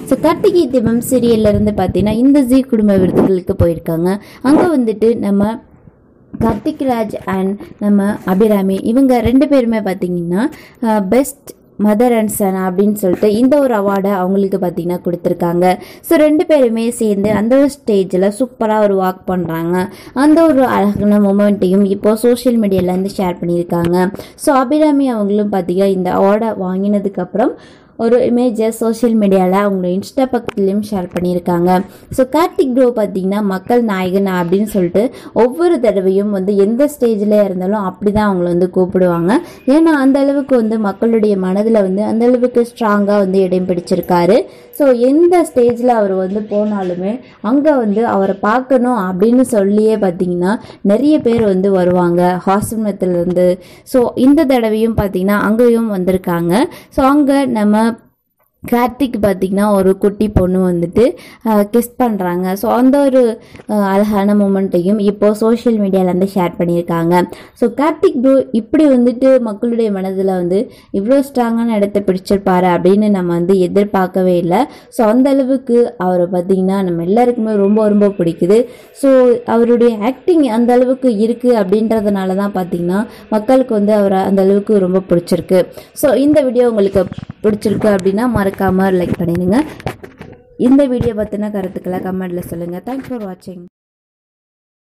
so Karthigai தீபம் சீரியல்ல இருந்து பார்த்தீங்கன்னா இந்த ஜி குடும்ப விருதுகளுக்கு போயிருக்காங்க அங்கே வந்துட்டு நம்ம கார்த்திக் ராஜ் அண்ட் நம்ம அபிராமி இவங்க ரெண்டு பேருமே பார்த்தீங்கன்னா பெஸ்ட் மதர் அண்ட் சன் அப்படின்னு சொல்லிட்டு இந்த ஒரு அவார்டை அவங்களுக்கு பார்த்தீங்கன்னா கொடுத்துருக்காங்க ஸோ ரெண்டு பேருமே சேர்ந்து அந்த ஒரு ஸ்டேஜில் சூப்பராக ஒரு வாக் பண்ணுறாங்க அந்த ஒரு அழகான மூமெண்ட்டையும் இப்போ சோஷியல் மீடியாவில் வந்து ஷேர் பண்ணியிருக்காங்க ஸோ அபிராமி அவங்களும் பார்த்தீங்கன்னா இந்த அவார்டை வாங்கினதுக்கப்புறம் ஒரு இமேஜை சோஷியல் மீடியாவில் அவங்களோட இன்ஸ்டா பக்கத்துலேயும் ஷேர் பண்ணியிருக்காங்க ஸோ கார்த்திக் ப்ரோ பார்த்தீங்கன்னா மக்கள் நாயகன் அப்படின்னு சொல்லிட்டு ஒவ்வொரு தடவையும் வந்து எந்த ஸ்டேஜில் இருந்தாலும் அப்படி தான் அவங்கள வந்து கூப்பிடுவாங்க ஏன்னா அந்த அளவுக்கு வந்து மக்களுடைய மனதில் வந்து அந்த அளவுக்கு ஸ்ட்ராங்காக வந்து இடம் பிடிச்சிருக்காரு ஸோ எந்த ஸ்டேஜில் அவர் வந்து போனாலுமே அங்கே வந்து அவரை பார்க்கணும் அப்படின்னு சொல்லியே பார்த்தீங்கன்னா நிறைய பேர் வந்து வருவாங்க ஹாஸ்பிட்டல்லேருந்து ஸோ இந்த தடவையும் பார்த்தீங்கன்னா அங்கேயும் வந்திருக்காங்க ஸோ அங்கே நம்ம கார்த்திக் பார்த்திங்கன்னா ஒரு குட்டி பொண்ணு வந்துட்டு கிஸ் பண்ணுறாங்க ஸோ அந்த ஒரு அஹ், அழகான மூமெண்ட்டையும் இப்போது சோஷியல் மீடியாவில் வந்து ஷேர் பண்ணியிருக்காங்க ஸோ கார்த்திக் ப்ரோ இப்படி வந்துட்டு மக்களுடைய மனதில் வந்து இவ்வளோ ஸ்ட்ராங்கான இடத்த பிடிச்சிருப்பாரு அப்படின்னு நம்ம வந்து எதிர்பார்க்கவே இல்லை ஸோ அந்த அளவுக்கு அவரை பார்த்திங்கன்னா நம்ம எல்லாருக்குமே ரொம்ப ரொம்ப பிடிக்குது ஸோ அவருடைய ஆக்டிங் அந்த அளவுக்கு இருக்குது அப்படின்றதுனால தான் பார்த்திங்கன்னா மக்களுக்கு வந்து அவரை அந்த அளவுக்கு ரொம்ப பிடிச்சிருக்கு ஸோ இந்த வீடியோ உங்களுக்கு பிடிச்சிருக்கு அப்படின்னா மறக்காமல் லைக் பண்ணிடுங்க இந்த வீடியோ பற்றின கருத்துக்களை கமெண்ட்டில் சொல்லுங்கள் தேங்க்ஸ் ஃபார் வாட்சிங்